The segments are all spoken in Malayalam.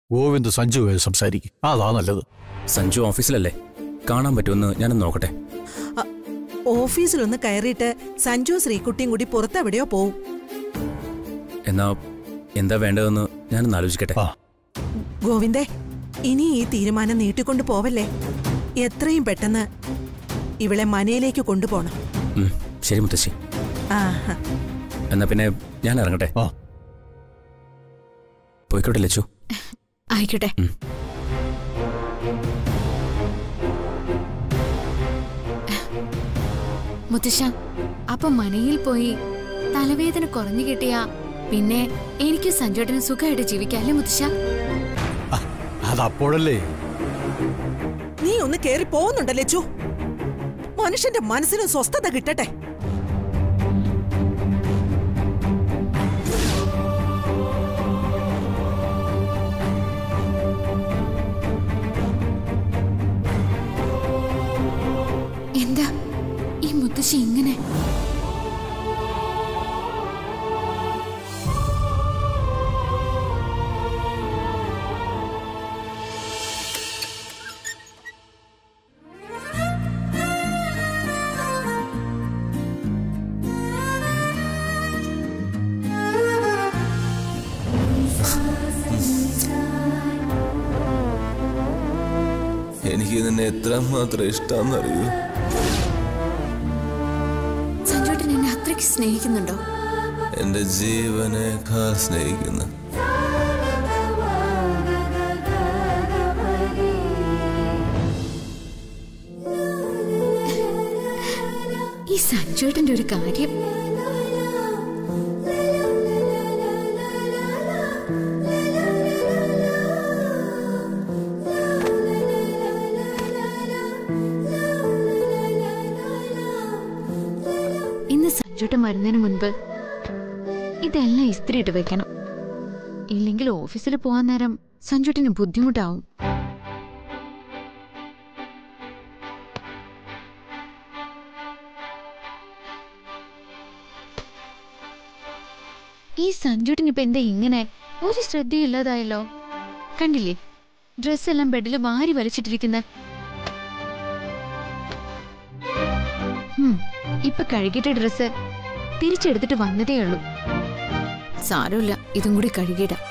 ഗോവിന്ദ് സഞ്ജുവായി സംസാരിക്കും അതാ നല്ലത് സഞ്ജു ഓഫീസിലല്ലേ കാണാൻ പറ്റുമെന്ന് ഞാനൊന്ന് നോക്കട്ടെ അ, ഓഫീസിലൊന്ന് കയറിയിട്ട് സഞ്ജു ശ്രീകുട്ടിയും കൂടി പുറത്തെവിടെയോ പോവും എന്നാ എന്താ വേണ്ടതെന്ന് ഞാനൊന്ന് ആലോചിക്കട്ടെ ആ ഗോവിന്ദേ ഇനി ഈ തീരുമാനം നീട്ടിക്കൊണ്ടു പോവല്ലേ എത്രയും പെട്ടെന്ന് ഇവളെ മനയിലേക്ക് കൊണ്ടുപോണം ഉം, ശരി മുത്തശ്ശി ആ എന്നാ പിന്നെ ഞാൻ ഇറങ്ങട്ടെ ആ പോയിക്കോട്ടെ ലച്ചു ആയിക്കോട്ടെ ഉം. മുത്തശ്ശ അപ്പൊ മനയിൽ പോയി തലവേദന കുറഞ്ഞു കിട്ടിയ പിന്നെ എനിക്ക് സഞ്ജോട്ടിന് സുഖമായിട്ട് ജീവിക്കാല്ലേ മുത്തശ്ശ ആ, അതപ്പോഴല്ലേ നീ ഒന്ന് കേറി പോകുന്നുണ്ടല്ലേ ചു മനുഷ്യന്റെ മനസ്സിന് സ്വസ്ഥത കിട്ടട്ടെ എന്താ ഈ മുത്തശ്ശി ഇങ്ങനെ എനിക്ക് നിന്നെ എത്രമാത്രം ഇഷ്ടമെന്നറിയൂ സഞ്ജോട്ടൻ എന്നെ അത്രയ്ക്ക് സ്നേഹിക്കുന്നുണ്ടോ എന്റെ ജീവനേക്കാൾ സ്നേഹിക്കുന്നു ഈ സഞ്ജോട്ടന്റെ ഒരു കാര്യം ഇന്ന് സഞ്ജോട്ടൻ വരുന്നതിന് മുൻപ് ഇതെല്ലാം ഇസ്തിരി ഇട്ട് വെക്കണം ഇല്ലെങ്കിൽ ഓഫീസിൽ പോകാൻ നേരം സഞ്ജോട്ടിന് ബുദ്ധിമുട്ടാവും ഈ സഞ്ജുട്ടിന് ഇപ്പൊ എന്താ ഇങ്ങനെ ഒരു ശ്രദ്ധയും ഇല്ലാതായല്ലോ കണ്ടില്ലേ ഡ്രസ് എല്ലാം ബെഡിൽ വാരി വലിച്ചിട്ടിരിക്കുന്ന ഇപ്പൊ കഴുകിയിട്ട ഡ്രസ് തിരിച്ചെടുത്തിട്ട് വന്നതേ ഉള്ളൂ സാരമില്ല ഇതും കൂടി കഴുകിയിടാം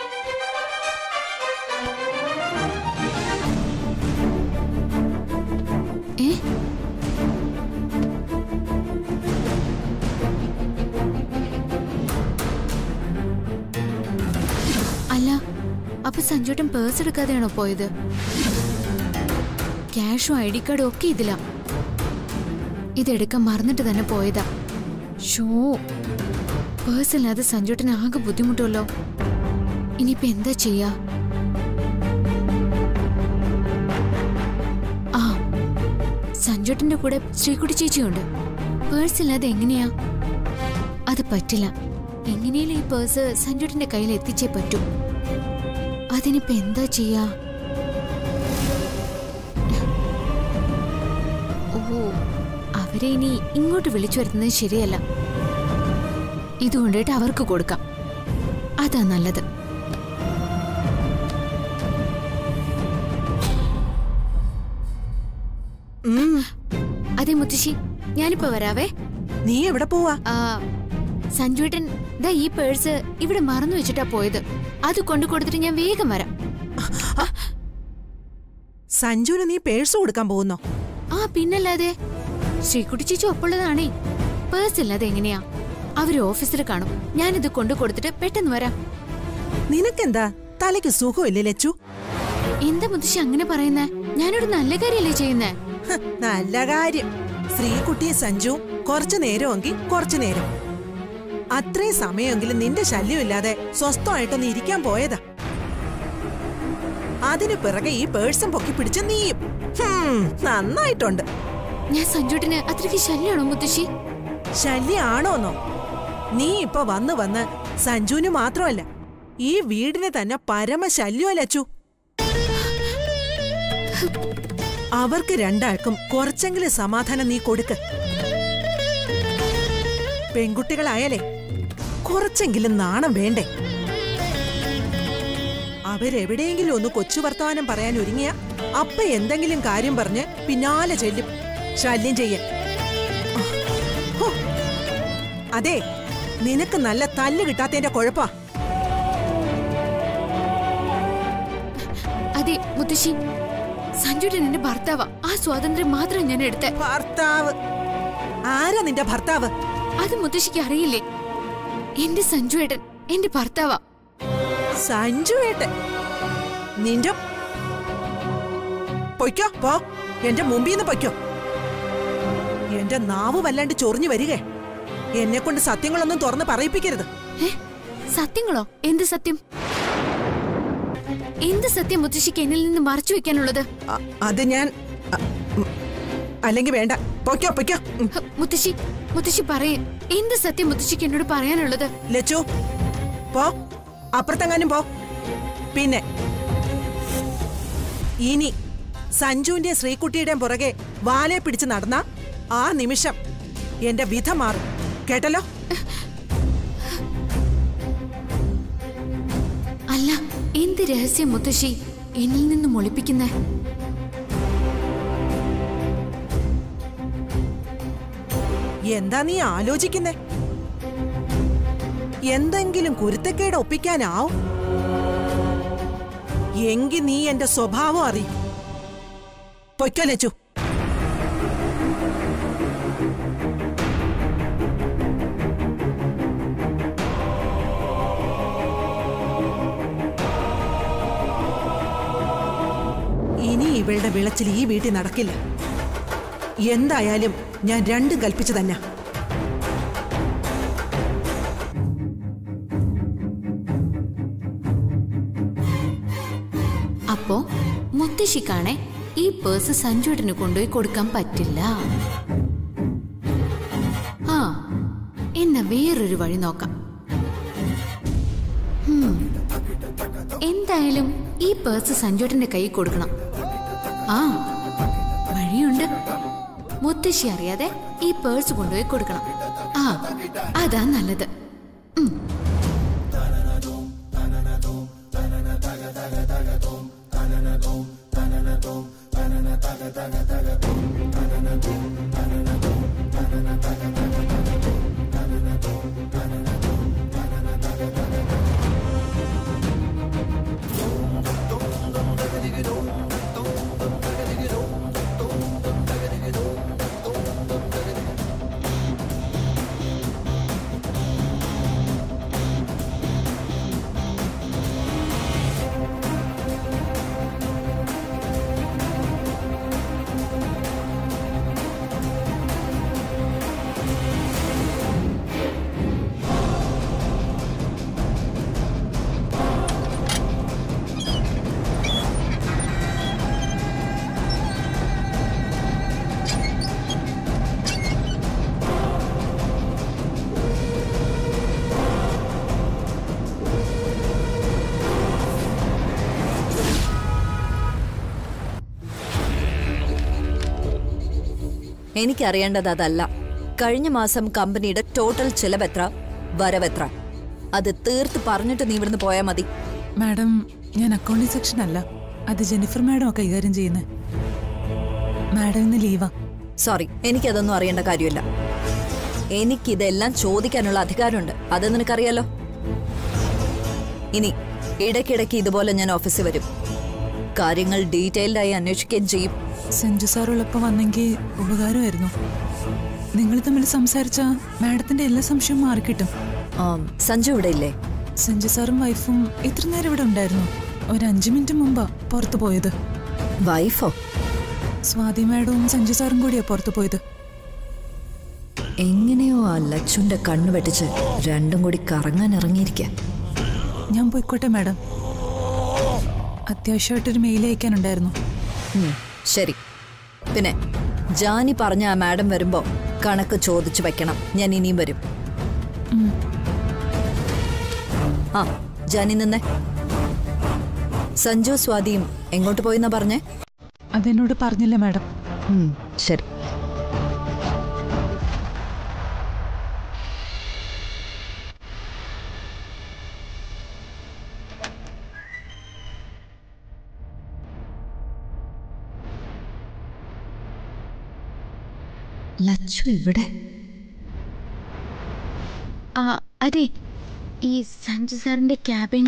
ഏ അല്ല അപ്പൊ സഞ്ജോട്ടൻ പേഴ്സ് എടുക്കാതെയാണോ പോയത് ക്യാഷും ഐ ഡി കാർഡും ഒക്കെ ഇതിലാ ഇതെടുക്കാൻ മറന്നിട്ട് തന്നെ പോയതാ ഷോ പേഴ്സ് ഇല്ലാതെ സഞ്ജോട്ടന് ആകെ ബുദ്ധിമുട്ടുമല്ലോ ഇനിയിപ്പോ എന്താ ചെയ്യാ ആ സഞ്ജോട്ടന്റെ കൂടെ ശ്രീകുട്ടി ചേച്ചിയുണ്ട് പേഴ്സ് ഇല്ലാതെ എങ്ങനെയാ അത് പറ്റില്ല എങ്ങനെയും ഈ പേഴ്സ് സഞ്ജുട്ടിന്റെ കയ്യിൽ എത്തിച്ചേ പറ്റൂ അതിനിപ്പോ എന്താ ചെയ്യാ ഓ അവരെ ഇനി ഇങ്ങോട്ട് വിളിച്ചു വരുത്തുന്നത് ശരിയല്ല ഇത് കൊണ്ടിട്ട് അവർക്ക് കൊടുക്കാം അതാ നല്ലത് ഉം, അതെ മുത്തശ്ശി ഞാനിപ്പോ വരാവേ നീ എവിടെ പോവാ ആ സഞ്ജുവേട്ടൻ ദാ ഈ പേഴ്സ് ഇവിടെ മറന്നു വെച്ചിട്ടാ പോയത് അത് കൊണ്ടു കൊടുത്തിട്ട് ഞാൻ വേഗം വരാം സഞ്ജുവിന് നീ പേഴ്സ് കൊടുക്കാൻ പോകുന്നോ ആ പിന്നല്ലാതെ ശ്രീകുട്ടി ചേച്ചി ഒപ്പുള്ളതാണേ പേഴ്സ് ഇല്ലാതെ എങ്ങനെയാ അവര് ഓഫീസിൽ കാണും ഞാനിത് കൊണ്ടു കൊടുത്തിട്ട് പെട്ടെന്ന് വരാം നിനക്കെന്താ തലയ്ക്ക് സുഖമില്ലേ ലച്ചു എന്താ മുത്തശ്ശി അങ്ങനെ പറയുന്നേ ഞാനൊരു നല്ല കാര്യല്ലേ ചെയ്യുന്നേ ഹ്, നല്ല കാര്യം ശ്രീകുട്ടിയെ സഞ്ജു കുറച്ചു നേരമെങ്കിൽ കുറച്ചു നേരം അത്രയും സമയമെങ്കിലും നിന്റെ ശല്യമില്ലാതെ സ്വസ്ഥമായിട്ടൊന്ന് ഇരിക്കാൻ പോയതാ അതിനു പിറകെ ഈ പേഴ്സും പൊക്കി പിടിച്ച് നീയും ഹും, നന്നായിട്ടുണ്ട് ഞാൻ സഞ്ജുട്ടിന് അത്രയ്ക്ക് ശല്യമാണോ മുത്തശ്ശി ശല്യാണോന്നോ നീ ഇപ്പൊ വന്ന് വന്ന് സഞ്ജുവിന് മാത്രമല്ല ഈ വീടിന് തന്നെ പരമശല്യോ ലച്ചു അവർക്ക് രണ്ടാൾക്കും കുറച്ചെങ്കിലും സമാധാനം നീ കൊടുക്ക് പെൺകുട്ടികളായാലേ കുറച്ചെങ്കിലും നാണം വേണ്ടേ അവരെവിടെയെങ്കിലും ഒന്ന് കൊച്ചു വർത്തമാനം പറയാൻ ഒരുങ്ങിയ അപ്പ എന്തെങ്കിലും കാര്യം പറഞ്ഞ് പിന്നാലെ ചെല്ലും ശല്യം ചെയ്യാൻ ഹോ. അതെ നിനക്ക് നല്ല തല്ല് കിട്ടാത്തതിന്റെ കുഴപ്പാ അതെ മുത്തശ്ശി സഞ്ജുട്ടൻ എന്റെ ഭർത്താവാ ആ സ്വാതന്ത്ര്യം മാത്രം ഞാൻ എടുത്തേ ഭർത്താവ് ആരാ നിന്റെ ഭർത്താവ് അത് മുത്തശ്ശിക്ക് അറിയില്ലേ എന്റെ സഞ്ജു ഏട്ടൻ എന്റെ ഭർത്താവാ സഞ്ജു ഏട്ടൻ നിന്റെ പൊയ്ക്കോ പോ എന്റെ മുമ്പിൽ നിന്ന് പൊയ്ക്കോ എന്റെ നാവ് വല്ലാണ്ട് ചൊറിഞ്ഞു വരികേ എന്നെ കൊണ്ട് സത്യങ്ങളൊന്നും തുറന്ന് പറയിപ്പിക്കരുത് ഏ സത്യങ്ങളോ എന്ത് സത്യം എന്ത് സത്യം മുത്തശ്ശിക്ക് എന്നിൽ നിന്ന് മറച്ചു വെക്കാനുള്ളത് അ- അത് ഞാൻ അല്ലെങ്കിൽ വേണ്ട പൊയ്ക്കോ പൊയ്ക്കോ ഉം. ഹ, മുത്തശ്ശി മുത്തശ്ശി പറയേ എന്ത് സത്യം മുത്തശ്ശിക്ക് എന്നോട് പറയാനുള്ളത് ലച്ചു പോ അപ്പുറത്തെങ്ങാനും പോ പിന്നെ ഇനി സഞ്ജുവിന്റെ ശ്രീകുട്ടിയുടെയും പുറകെ വാലെ പിടിച്ച് നടന്ന ആ നിമിഷം എന്റെ വിധ മാറും കേട്ടല്ലോ അല്ല എന്ത് രഹസ്യം മുത്തശ്ശി എന്നിൽ നിന്നും ഒളിപ്പിക്കുന്നേ എന്താ നീ ആലോചിക്കുന്നേ എന്തെങ്കിലും കുരുത്തക്കേട് ഒപ്പിക്കാനാവും എങ്കി നീ എന്റെ സ്വഭാവം അറിയും പൊയ്ക്കോ ലച്ചു ഇനി ഇവളുടെ വിളച്ചിൽ ഈ വീട്ടിൽ നടക്കില്ല എന്തായാലും ഞാൻ രണ്ടും കൽപ്പിച്ചു തന്നെ അപ്പോ മുത്തശ്ശിക്കാണെ ഈ പേഴ്സ് സഞ്ജുവേട്ടന് കൊണ്ടുപോയി കൊടുക്കാൻ പറ്റില്ല ആ എന്നാ വേറൊരു വഴി നോക്കാം ഹും. എന്തായാലും ഈ പേഴ്സ് സഞ്ജുവേട്ടന്റെ കൈ കൊടുക്കണം ആ വഴിയുണ്ട് മുത്തശ്ശി അറിയാതെ ഈ പേഴ്സ് കൊണ്ടുപോയി കൊടുക്കണം ആ അതാ നല്ലത് ഉം. എനിക്കറിയേണ്ടത് അതല്ല കഴിഞ്ഞ മാസം കമ്പനിയുടെ ടോട്ടൽ ചിലവെത്ര വരവെത്ര അത് തീർത്ത് പറഞ്ഞിട്ട് നീ ഇവിടുന്ന് പോയാൽ മതി മാഡം ഞാൻ അക്കൗണ്ടിംഗ് സെക്ഷൻ അല്ല അത് ജെനിഫർ മാഡം കൈകാര്യം ചെയ്യുന്നത് മാഡം ഇന്ന് ലീവാ സോറി എനിക്കതൊന്നും അറിയേണ്ട കാര്യമില്ല എനിക്കിതെല്ലാം ചോദിക്കാനുള്ള അധികാരമുണ്ട് അത് നിനക്കറിയാലോ ഇനി ഇടയ്ക്കിടയ്ക്ക് ഇതുപോലെ ഞാൻ ഓഫീസിൽ വരും കാര്യങ്ങൾ ഡീറ്റെയിൽഡ് ആയി അന്വേഷിക്കുകയും ചെയ്യും സഞ്ജു സാറുള്ളപ്പോൾ വന്നെങ്കിൽ ഉപകാരമായിരുന്നു നിങ്ങൾ തമ്മിൽ സംസാരിച്ച മാഡത്തിന്റെ എല്ലാ സംശയവും മാറിക്കിട്ടും ആം, സഞ്ജു ഇവിടെ ഇല്ലേ സഞ്ജു സാറും വൈഫും ഇത്ര നേരം ഇവിടെ ഉണ്ടായിരുന്നു ഒരു അഞ്ചു മിനിറ്റ് മുമ്പാ പുറത്തു പോയത് വൈഫോ സ്വാതി മാഡവും സഞ്ജു സാറും കൂടിയാ പുറത്തു പോയത് എങ്ങനെയോ ആ ലച്ചുന്റെ കണ്ണു വെട്ടിച്ച് രണ്ടും കൂടി കറങ്ങാൻ ഇറങ്ങിയിരിക്കാം ഞാൻ പോയിക്കോട്ടെ മാഡം അത്യാവശ്യമായിട്ടൊരു മെയിൽ അയക്കാനുണ്ടായിരുന്നു ഉം, ശരി പിന്നെ ജാനി പറഞ്ഞ ആ മാഡം വരുമ്പോ കണക്ക് ചോദിച്ചു വെക്കണം ഞാൻ ഇനിയും വരും ഉം. ആ ജാനി നിന്നെ സഞ്ജു സ്വാതിയും എങ്ങോട്ട് പോയിന്നാ പറഞ്ഞേ അതെന്നോട് പറഞ്ഞില്ല മാഡം ഉം, ശരി ലച്ചു ഇവിടെ ആ അതെ ഈ സഞ്ജു സാറിന്റെ ക്യാബിൻ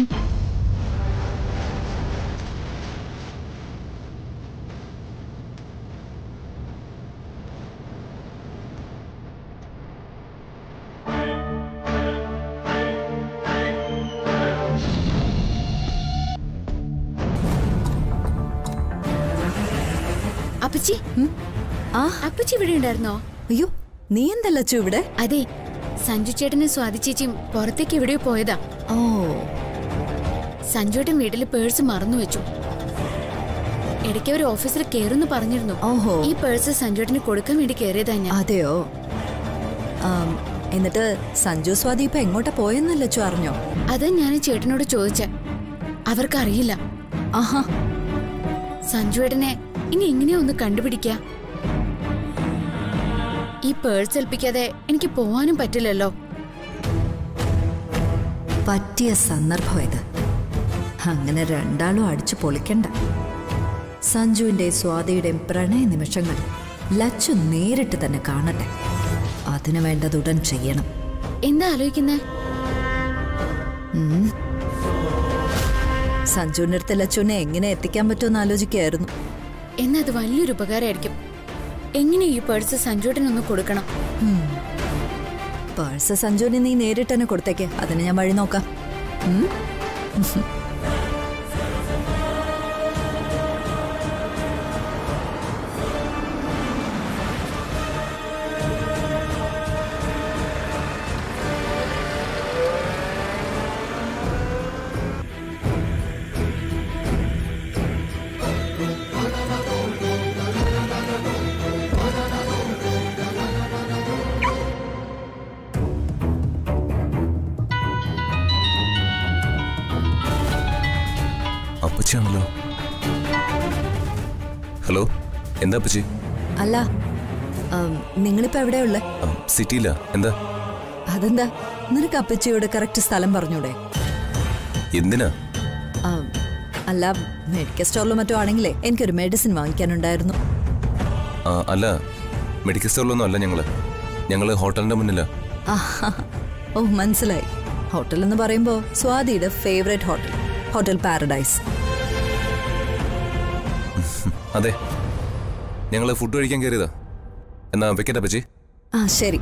അപ്പച്ചി ആ അപ്പച്ചി ഇവിടെ ഉണ്ടായിരുന്നോ അയ്യോ നീ എന്താ ലച്ചു ഇവിടെ അതെ സഞ്ജു ചേട്ടനും സ്വാതി ചേച്ചിയും പുറത്തേക്ക് എവിടെയോ പോയതാ ഓ സഞ്ജുവേട്ടൻ വീട്ടിൽ പേഴ്സ് മറന്നു വെച്ചു ഇടയ്ക്ക് അവർ ഓഫീസിൽ കയറുന്നു പറഞ്ഞിരുന്നു ഓഹോ. ഈ പേഴ്സ് സഞ്ജുവേട്ടന് കൊടുക്കാൻ വേണ്ടി കയറിയതാ ഞാൻ അതെയോ ആം, എന്നിട്ട് സഞ്ജു സ്വാതി ഇപ്പൊ എങ്ങോട്ടാ പോയെന്ന് ലച്ചു അറിഞ്ഞോ അത് ഞാൻ ചേട്ടനോട് ചോദിച്ച അവർക്കറിയില്ല ആഹാ സഞ്ജുവേട്ടനെ ഇനി എങ്ങനെയാ ഒന്ന് കണ്ടുപിടിക്ക ഈ പേഴ്സ് ഏൽപ്പിക്കാതെ എനിക്ക് പോവാനും പറ്റില്ലല്ലോ പറ്റിയ സന്ദർഭം ഇത് അങ്ങനെ രണ്ടാളും അടിച്ചു പൊളിക്കണ്ട സഞ്ജുവിന്റെയും സ്വാതിയുടെയും പ്രണയ നിമിഷങ്ങൾ ലച്ചു നേരിട്ട് തന്നെ കാണട്ടെ അതിനു വേണ്ടത് ഉടൻ ചെയ്യണം എന്താ ആലോചിക്കുന്നേ സഞ്ജുവിന്റെ അടുത്ത് ലച്ചുവിനെ എങ്ങനെ എത്തിക്കാൻ പറ്റുമെന്ന് ആലോചിക്കുകയായിരുന്നു എന്നാ അത് വലിയൊരു ഉപകാരമായിരിക്കും എങ്ങനെ ഈ പേഴ്സ് സഞ്ജുവേട്ടനൊന്ന് കൊടുക്കണം പേഴ്സ് സഞ്ജുവിന് നീ നേരിട്ട് തന്നെ കൊടുത്തേക്ക് അതിന് ഞാൻ വഴി നോക്കാം ഉം? അപ്പച്ചിയാണല്ലോ ഹലോ എന്താ അപ്പച്ചി അല്ല ആം, നിങ്ങളിപ്പോ എവിടെയുള്ള ആ, സിറ്റിയില്ല എന്താ അതെന്താ നിനക്ക് അപ്പച്ചിയോട് കറക്റ്റ് സ്ഥലം പറഞ്ഞൂടെ എന്തിനാ ആം, അല്ല മെഡിക്കൽ സ്റ്റോറിലോ മറ്റോ ആണെങ്കിലേ എനിക്കൊരു മെഡിസിൻ വാങ്ങിക്കാനുണ്ടായിരുന്നു ആ, അല്ല മെഡിക്കൽ സ്റ്റോറിലൊന്നും അല്ല ഞങ്ങള് ഞങ്ങള് ഹോട്ടലിന്റെ മുന്നിലാ ആഹാ. ഓ മനസ്സിലായി ഹോട്ടൽ എന്ന് പറയുമ്പോൾ സ്വാതിയുടെ ഫേവറേറ്റ് ഹോട്ടൽ ഹോട്ടൽ പാരഡൈസ് അതെ ഞങ്ങള് ഫുഡ് കഴിക്കാൻ കയറിയതാ എന്നാ വെക്കട്ടെ അപ്പച്ചി ആ ശരി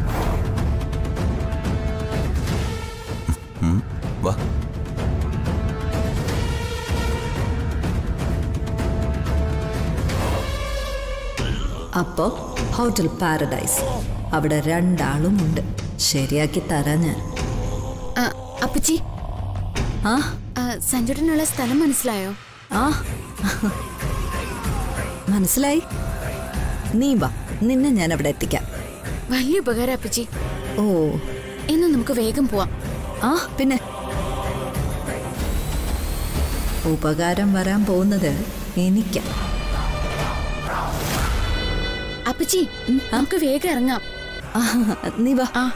ഉം, വാ അപ്പോ ഹോട്ടൽ പാരഡൈസ് അവിടെ രണ്ടാളും ഉണ്ട് ശരിയാക്കി തരാം ഞാൻ ആ, അപ്പച്ചി ആ ആ, സഞ്ജുവേട്ടനുള്ള സ്ഥലം മനസ്സിലായോ ആ മനസ്സിലായി നീ വാ നിന്നെ ഞാൻ അവിടെ എത്തിക്കാം വലിയ ഉപകാരം അപ്പച്ചി ഓ എന്ന് നമുക്ക് വേഗം പോവാം ആ പിന്നെ ഉപകാരം വരാൻ പോകുന്നത് എനിക്കാ അപ്പച്ചി നമുക്ക് വേഗം ഇറങ്ങാം ആ, നീ വാ ആ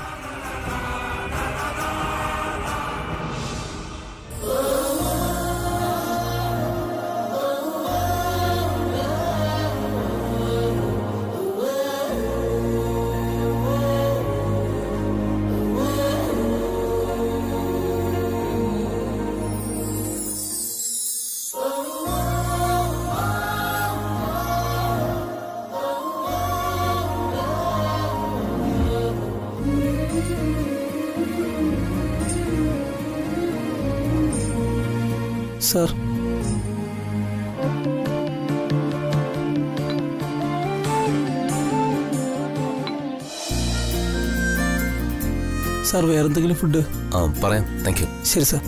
സാർ സാർ വേറെന്തെങ്കിലും ഫുഡ് ആ പറയാം താങ്ക് യു ശരി സാർ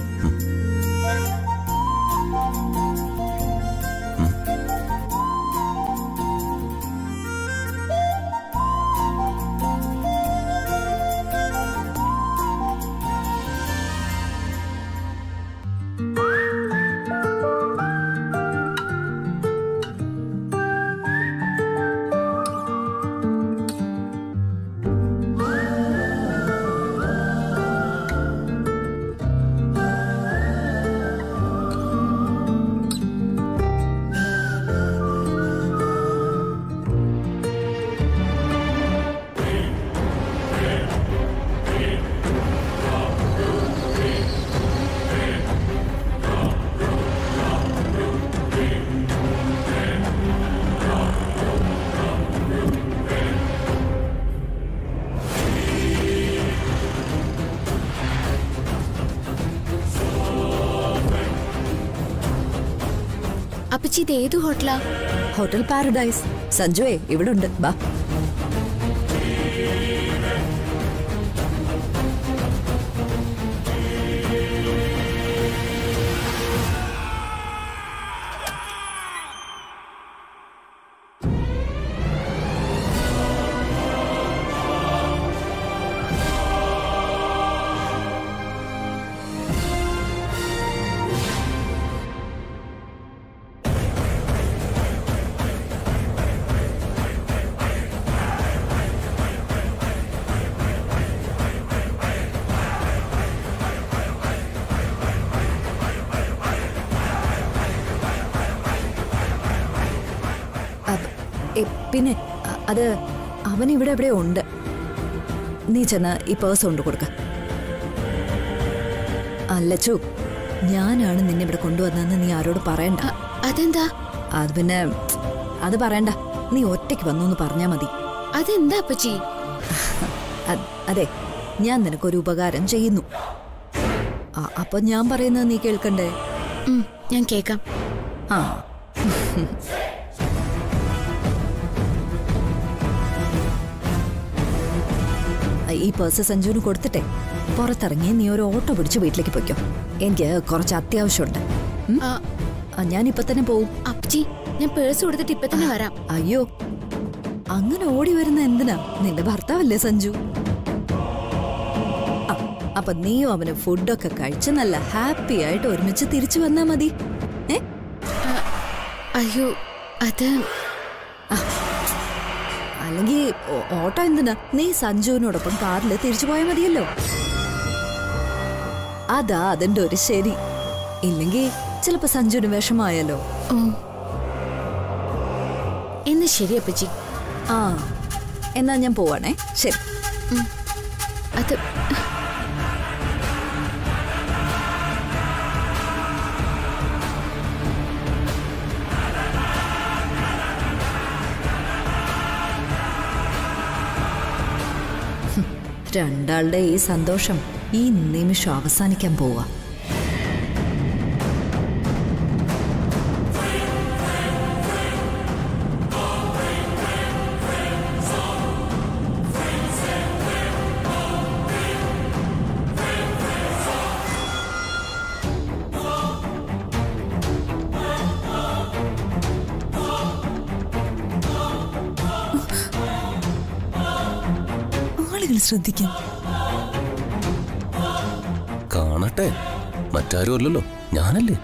അപ്പച്ചി ഇത് ഏത് ഹോട്ടലാ ഹോട്ടൽ പാരഡൈസ് സഞ്ജുവേ ഇവിടെ ഉണ്ട് ബാ അബ്- എ, പിന്നെ അ- അത് അവൻ ഇവിടെ എവിടെ ഉണ്ട് നീ ചെന്ന് ഈ പേഴ്സ് കൊണ്ട് കൊടുക്ക അല്ലച്ചു ഞാനാണ് നിന്നെ ഇവിടെ കൊണ്ടുവന്നതെന്ന് നീ ആരോട് പറയണ്ട അ- അതെന്താ അത് പിന്നെ അത് പറയണ്ട നീ ഒറ്റയ്ക്ക് വന്നു എന്ന് പറഞ്ഞാ മതി അതെന്താ അപ്പച്ചി അ- അതെ ഞാൻ നിനക്കൊരു ഉപകാരം ചെയ്യുന്നു ആ, അപ്പൊ ഞാൻ പറയുന്നത് നീ കേൾക്കണ്ടേ ഉം, ഞാൻ കേക്കാം ആ ഈ പേഴ്സ് സഞ്ജുവിന് കൊടുത്തിട്ടെ പുറത്തിറങ്ങി നീ ഒരു ഓട്ടോ പിടിച്ച് വീട്ടിലേക്ക് പൊയ്ക്കോ എനിക്ക് കുറച്ച് അത്യാവശ്യമുണ്ട് ഉം? ആ, ആ, ഞാനിപ്പൊ തന്നെ പോവും അപ്പച്ചി ഞാൻ പേഴ്സ് കൊടുത്തിട്ട് ഇപ്പൊ തന്നെ വരാം അയ്യോ അങ്ങനെ ഓടി വരുന്ന എന്തിനാ നിന്റെ ഭർത്താവല്ലേ സഞ്ജു ആ, അപ്പൊ നീയും അവന് ഫുഡൊക്കെ കഴിച്ച് നല്ല ഹാപ്പി ആയിട്ട് ഒരുമിച്ച് തിരിച്ചു വന്നാ മതി ഏ അയ്യോ അത് അല്ലെങ്കിൽ ഓ- ഓട്ടോ എന്തിനാ നീ സഞ്ജുവിനോടൊപ്പം കാറിൽ തിരിച്ചു പോയാൽ മതിയല്ലോ അതാ അതിന്റെ ഒരു ശരി ഇല്ലെങ്കിൽ ചിലപ്പോ സഞ്ജുവിന് വിഷമായാലോ ഓ എന്ന് ശരി അപ്പച്ചി ആ എന്നാ ഞാൻ പോവാണേ ശരി അത് രണ്ടാളുടെ ഈ സന്തോഷം ഈ നിമിഷം അവസാനിക്കാൻ പോവാ ആളുകൾ ശ്രദ്ധിക്കും കാണട്ടെ മറ്റാരും അല്ലല്ലോ ഞാനല്ലേ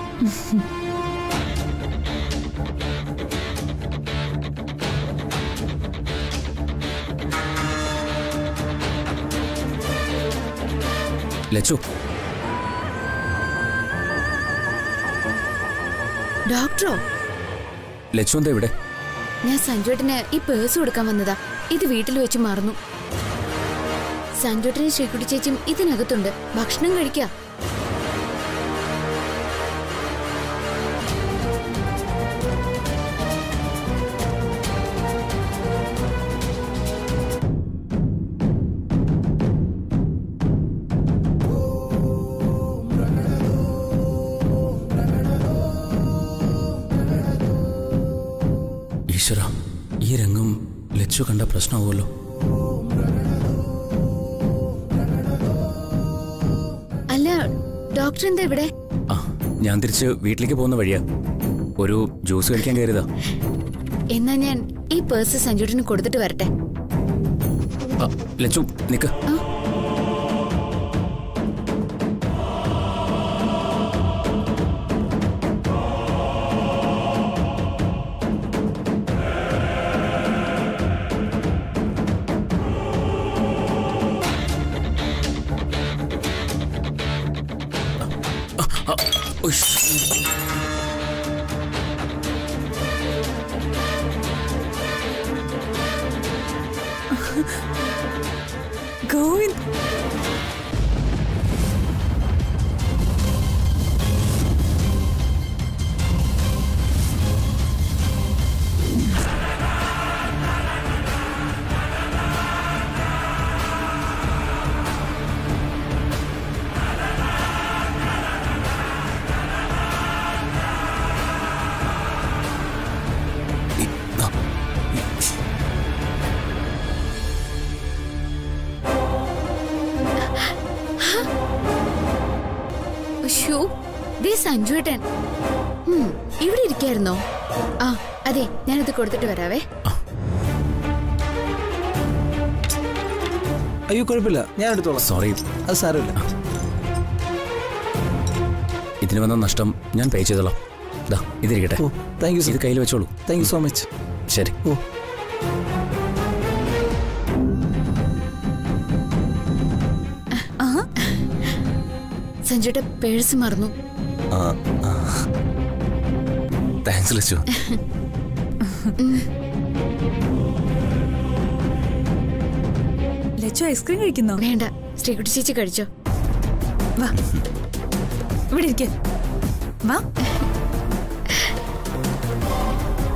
ലച്ചു ഡോക്ടറോ ലച്ചു എന്താ ഇവിടെ ഞാൻ സഞ്ജുവേട്ടന് ഈ പേഴ്സ് കൊടുക്കാൻ വന്നതാ ഇത് വീട്ടിൽ വെച്ച് മറന്നു സഞ്ജുവേട്ടനും ശ്രീകുട്ടി ചേച്ചിയും ഇതിനകത്തുണ്ട് ഭക്ഷണം കഴിക്ക ഈശ്വര ഈ രംഗം ലച്ചു കണ്ട പ്രശ്നമാവുമല്ലോ അല്ല ഡോക്ടർ എന്താ ഇവിടെ ആ ഞാൻ തിരിച്ച് വീട്ടിലേക്ക് പോകുന്ന വഴിയാ ഒരു ജ്യൂസ് കഴിക്കാൻ കയറിയതാ എന്നാ ഞാൻ ഈ പേഴ്സ് സഞ്ജുവേട്ടന് കൊടുത്തിട്ട് വരട്ടെ ആ, ലച്ചു നിക്ക് ആ, ഉഷ്. ഗോവിന്ദ് സഞ്ജുവേട്ടൻ ഉം, ഇവിടെ ഇരിക്കായിരുന്നോ ആ അതെ ഞാനത് കൊടുത്തിട്ട് വരാവേ അയ്യോ കുഴപ്പമില്ല ഞാൻ എടുത്തോളാം സോറി അത് സാരമില്ല ഇതിന് വന്ന നഷ്ടം ഞാൻ പേ ചെയ്തോളാം ദാ ഇതിരിക്കട്ടെ ഓ താങ്ക് യു ഇത് സർ കയ്യിൽ വെച്ചോളൂ താങ്ക് യു സോ മച്ച് ശരി ഓ സഞ്ജുട്ട പേഴ്സ് മറന്നു ആ താങ്ക്സ് ലച്ചു ലച്ചു ഐസ്ക്രീം കഴിക്കുന്നോ വേണ്ട ശ്രീകുട്ടി ചേച്ചി കഴിച്ചോ വാ ഇവിടെ ഇരിക്ക വാ